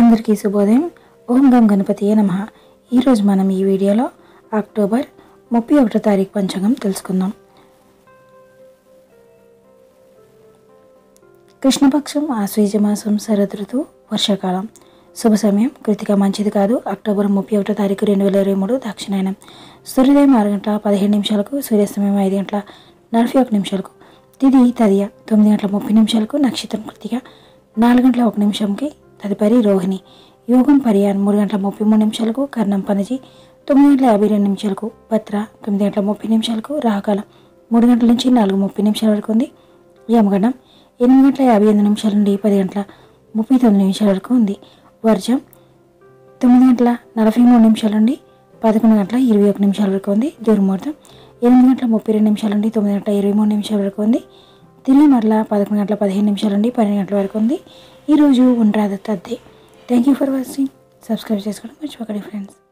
అందరికీ శుభోదయం ఓం గం గణపతియే నమ ఈరోజు మనం ఈ వీడియోలో అక్టోబర్ ముప్పై ఒకటో తారీఖు పంచాంగం తెలుసుకుందాం కృష్ణపక్షం ఆశ్వీజ మాసం శరద్ ఋతువు వర్షాకాలం శుభ సమయం కృతిక మంచిది కాదు అక్టోబర్ ముప్పై ఒకటో తారీఖు రెండు వేల ఇరవై మూడు దక్షిణాయనం సూర్యోదయం ఆరు గంటల పదిహేడు నిమిషాలకు సూర్యాస్తమయం ఐదు గంటల నలభై ఒక నిమిషాలకు తిది తదియ తొమ్మిది గంటల ముప్పై నిమిషాలకు నక్షత్రం కృతిక నాలుగు గంటల ఒక నిమిషంకి తదుపరి రోహిణి యోగం పర్యాన్ మూడు గంటల ముప్పై మూడు నిమిషాలకు కర్ణం పనజి తొమ్మిది గంటల యాభై రెండు నిమిషాలకు భద్ర తొమ్మిది గంటల ముప్పై నిమిషాలకు రాహకాలం మూడు గంటల నుంచి నాలుగు ముప్పై నిమిషాల వరకు ఉంది యమగండం ఎనిమిది గంటల యాభై ఎనిమిది నిమిషాల నుండి పది గంటల ముప్పై తొమ్మిది నిమిషాల వరకు ఉంది వర్జం తొమ్మిది గంటల నలభై మూడు నిమిషాల నుండి పదకొండు గంటల ఇరవై ఒక నిమిషాల వరకు ఉంది దుర్ముహూర్తం ఎనిమిది గంటల ముప్పై రెండు నిమిషాల నుండి తొమ్మిది గంటల ఇరవై మూడు నిమిషాల వరకు ఉంది తిరిగి మరలా పదకొండు గంటల పదిహేను నిమిషాల నుండి పన్నెండు గంటల వరకు ఉంది ఈరోజు ఉండ్రాద తద్దే thank you for watching subscribe చేసుకోవడం మర్చిపోకండి ఫ్రెండ్స్